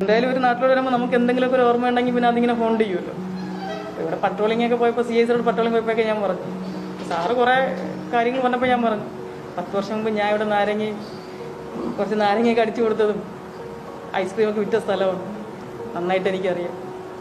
എന്തായാലും ഒരു നാട്ടിൽ വരുമ്പോൾ നമുക്ക് എന്തെങ്കിലുമൊക്കെ ഒരു ഓർമ്മ ഉണ്ടെങ്കിൽ പിന്നെ അതിങ്ങനെ ഫോൺ ചെയ്യുമല്ലോ ഇവിടെ പട്രോളിംഗ് ഒക്കെ പോയപ്പോൾ സി ഐ സിയോട് പട്രോളിംഗ് പോയപ്പോഴൊക്കെ ഞാൻ പറഞ്ഞു സാറ് കുറേ കാര്യങ്ങൾ പറഞ്ഞപ്പോൾ ഞാൻ പറഞ്ഞു പത്ത് വർഷം മുമ്പ് ഞാൻ ഇവിടെ നാരങ്ങ കുറച്ച് നാരങ്ങയൊക്കെ അടിച്ചു കൊടുത്തതും ഐസ്ക്രീമൊക്കെ വിറ്റ സ്ഥലമാണ് നന്നായിട്ട് എനിക്കറിയാം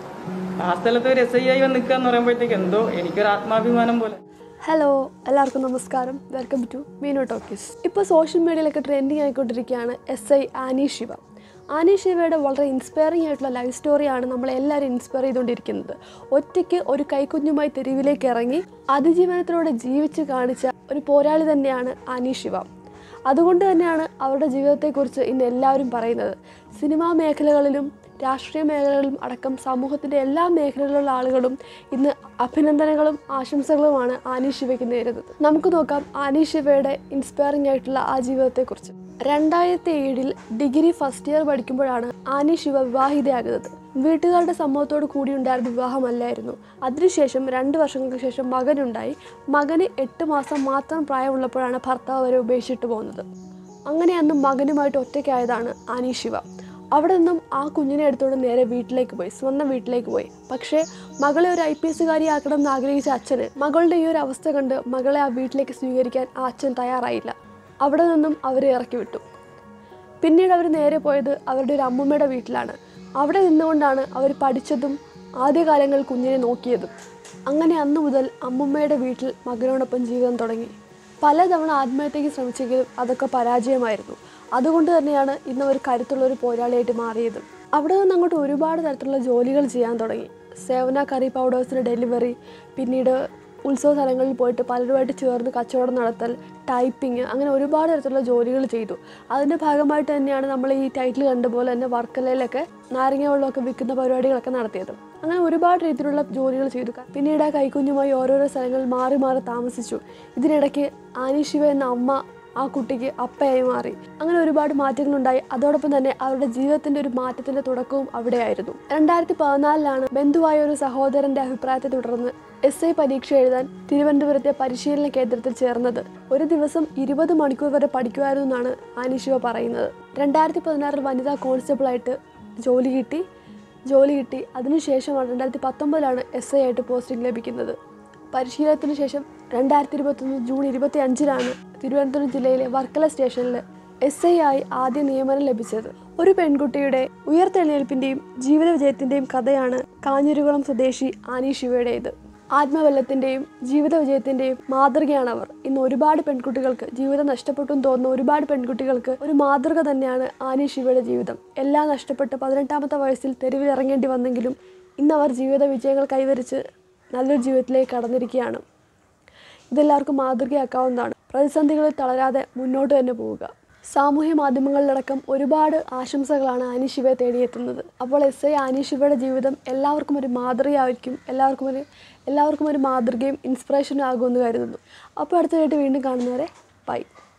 ആ സ്ഥലത്ത് ഒരു എസ് ഐ ആയി വന്ന് നിൽക്കുക എന്ന് പറയുമ്പോഴത്തേക്ക് എന്തോ എനിക്കൊരു ആത്മാഭിമാനം പോലെ ഹലോ എല്ലാവർക്കും നമസ്കാരം വെൽക്കം ടു മീനോ ടോക്കീസ് ഇപ്പോൾ സോഷ്യൽ മീഡിയയിലൊക്കെ ട്രെൻഡിങ് ആയിക്കൊണ്ടിരിക്കുകയാണ് എസ് ഐ ആനി ശിവ ആനി ശിവയുടെ വളരെ ഇൻസ്പയറിംഗ് ആയിട്ടുള്ള ലൈഫ് സ്റ്റോറിയാണ് നമ്മളെല്ലാവരും ഇൻസ്പയർ ചെയ്തുകൊണ്ടിരിക്കുന്നത് ഒറ്റയ്ക്ക് ഒരു കൈക്കുഞ്ഞുമായി തെരുവിലേക്ക് ഇറങ്ങി അതിജീവനത്തിലൂടെ ജീവിച്ച് കാണിച്ച ഒരു പോരാളി തന്നെയാണ് ആനി ശിവ അതുകൊണ്ട് തന്നെയാണ് അവരുടെ ജീവിതത്തെക്കുറിച്ച് ഇന്ന് എല്ലാവരും പറയുന്നത് സിനിമാ മേഖലകളിലും രാഷ്ട്രീയ മേഖലകളിലും അടക്കം സമൂഹത്തിൻ്റെ എല്ലാ മേഖലകളിലുള്ള ആളുകളും ഇന്ന് അഭിനന്ദനങ്ങളും ആശംസകളുമാണ് ആനി ശിവയ്ക്ക് നേരുന്നത് നമുക്ക് നോക്കാം ആനി ശിവയുടെ ഇൻസ്പയറിംഗ് ആയിട്ടുള്ള ആ ജീവിതത്തെക്കുറിച്ച് രണ്ടായിരത്തി ഏഴിൽ ഡിഗ്രി ഫസ്റ്റ് ഇയർ പഠിക്കുമ്പോഴാണ് ആനി ശിവ വിവാഹിതയാകുന്നത് വീട്ടുകാരുടെ സമ്മതത്തോടു കൂടിയുണ്ടായിരുന്ന വിവാഹമല്ലായിരുന്നു അതിനുശേഷം രണ്ട് വർഷങ്ങൾക്ക് ശേഷം മകനുണ്ടായി മകന് എട്ട് മാസം മാത്രം പ്രായമുള്ളപ്പോഴാണ് ഭർത്താവ് അവരെ ഉപേക്ഷിച്ചിട്ട് പോകുന്നത് അങ്ങനെ അന്ന് മകനുമായിട്ട് ഒറ്റയ്ക്കായതാണ് ആനി ശിവ അവിടെ നിന്നും ആ കുഞ്ഞിനെ എടുത്തുകൊണ്ട് നേരെ വീട്ടിലേക്ക് പോയി സ്വന്തം വീട്ടിലേക്ക് പോയി പക്ഷേ മകളെ ഒരു ഐ പി എസ്സുകാരിയാക്കണം എന്ന് ആഗ്രഹിച്ച അച്ഛന് മകളുടെ ഈ ഒരു അവസ്ഥ കണ്ട് മകളെ ആ വീട്ടിലേക്ക് സ്വീകരിക്കാൻ ആ അച്ഛൻ തയ്യാറായില്ല അവിടെ നിന്നും അവരെ ഇറക്കി വിട്ടു പിന്നീട് അവർ നേരെ പോയത് അവരുടെ ഒരു അമ്മൂമ്മയുടെ വീട്ടിലാണ് അവിടെ നിന്നുകൊണ്ടാണ് അവർ പഠിച്ചതും ആദ്യകാലങ്ങളിൽ കുഞ്ഞിനെ നോക്കിയതും അങ്ങനെ അന്നു മുതൽ അമ്മുമ്മയുടെ വീട്ടിൽ മകനോടൊപ്പം ജീവിതം തുടങ്ങി പലതവണ ആത്മഹത്യയ്ക്ക് ശ്രമിച്ചെങ്കിലും അതൊക്കെ പരാജയമായിരുന്നു അതുകൊണ്ട് തന്നെയാണ് ഇന്ന് ഒരു കരുത്തുള്ള ഒരു പോരാളിയായിട്ട് മാറിയത് അവിടെ നിന്ന് അങ്ങോട്ട് ഒരുപാട് തരത്തിലുള്ള ജോലികൾ ചെയ്യാൻ തുടങ്ങി സേവന കറി പൗഡേഴ്സിന് ഡെലിവറി പിന്നീട് ഉത്സവ സ്ഥലങ്ങളിൽ പോയിട്ട് പലരുമായിട്ട് ചേർന്ന് കച്ചവടം നടത്തൽ ടൈപ്പിംഗ് അങ്ങനെ ഒരുപാട് തരത്തിലുള്ള ജോലികൾ ചെയ്തു അതിൻ്റെ ഭാഗമായിട്ട് തന്നെയാണ് നമ്മൾ ഈ ടൈറ്റിൽ കണ്ട പോലെ തന്നെ വർക്കലയിലൊക്കെ നാരങ്ങ വെള്ളമൊക്കെ വിൽക്കുന്ന പരിപാടികളൊക്കെ നടത്തിയത് അങ്ങനെ ഒരുപാട് രീതിയിലുള്ള ജോലികൾ ചെയ്തു പിന്നീട് ആ കൈക്കുഞ്ഞുമായി ഓരോരോ സ്ഥലങ്ങളിൽ മാറി മാറി താമസിച്ചു ഇതിനിടയ്ക്ക് ആനി ശിവ എന്ന അമ്മ ആ കുട്ടിക്ക് അപ്പയായി മാറി അങ്ങനെ ഒരുപാട് മാറ്റങ്ങളുണ്ടായി അതോടൊപ്പം തന്നെ അവരുടെ ജീവിതത്തിന്റെ ഒരു മാറ്റത്തിന്റെ തുടക്കവും അവിടെയായിരുന്നു രണ്ടായിരത്തി പതിനാലിലാണ് ബന്ധുവായ ഒരു സഹോദരന്റെ അഭിപ്രായത്തെ തുടർന്ന് എസ് ഐ പരീക്ഷ എഴുതാൻ തിരുവനന്തപുരത്തെ പരിശീലന കേന്ദ്രത്തിൽ ചേർന്നത് ഒരു ദിവസം ഇരുപത് മണിക്കൂർ വരെ പഠിക്കുമായിരുന്നു എന്നാണ് ആനിശിവ പറയുന്നത് രണ്ടായിരത്തി പതിനാറിൽ വനിതാ കോൺസ്റ്റബിളായിട്ട് ജോലി കിട്ടി ജോലി കിട്ടി അതിനുശേഷമാണ് രണ്ടായിരത്തി പത്തൊമ്പതിലാണ് എസ് ഐ ആയിട്ട് പോസ്റ്റിംഗ് ലഭിക്കുന്നത് പരിശീലനത്തിന് ശേഷം രണ്ടായിരത്തി ഇരുപത്തൊന്ന് ജൂൺ ഇരുപത്തി അഞ്ചിലാണ് തിരുവനന്തപുരം ജില്ലയിലെ വർക്കല സ്റ്റേഷനിൽ എസ് ഐ ആയി ആദ്യ നിയമനം ലഭിച്ചത് ഒരു പെൺകുട്ടിയുടെ ഉയർത്തെഴുന്നേൽപ്പിന്റെയും ജീവിത വിജയത്തിന്റെയും കഥയാണ് കാഞ്ഞിരുകുളം സ്വദേശി ആനി ശിവയുടേത് ആത്മബലത്തിന്റെയും ജീവിത വിജയത്തിന്റെയും മാതൃകയാണ് അവർ ഇന്ന് ഒരുപാട് പെൺകുട്ടികൾക്ക് ജീവിതം നഷ്ടപ്പെട്ടു എന്ന് തോന്നുന്ന ഒരുപാട് പെൺകുട്ടികൾക്ക് ഒരു മാതൃക തന്നെയാണ് ആനി ശിവയുടെ ജീവിതം എല്ലാം നഷ്ടപ്പെട്ട് പതിനെട്ടാമത്തെ വയസ്സിൽ തെരുവിൽ ഇറങ്ങേണ്ടി വന്നെങ്കിലും ഇന്ന് അവർ ജീവിത വിജയങ്ങൾ കൈവരിച്ച് നല്ലൊരു ജീവിതത്തിലേക്ക് കടന്നിരിക്കുകയാണ് ഇതെല്ലാവർക്കും മാതൃകയാക്കാവുന്നതാണ് പ്രതിസന്ധികളിൽ തളരാതെ മുന്നോട്ട് തന്നെ പോവുക സാമൂഹ്യ മാധ്യമങ്ങളിലടക്കം ഒരുപാട് ആശംസകളാണ് ആനി ശിവയെ തേടിയെത്തുന്നത് അപ്പോൾ എസ് ഐ ആനി ശിവയുടെ ജീവിതം എല്ലാവർക്കും ഒരു മാതൃകയായിരിക്കും എല്ലാവർക്കും ഒരു എല്ലാവർക്കും ഒരു മാതൃകയും ഇൻസ്പിറേഷനും ആകുമെന്ന് കരുതുന്നു അപ്പോൾ അടുത്തതായിട്ട് വീണ്ടും കാണുന്നവരെ ബൈ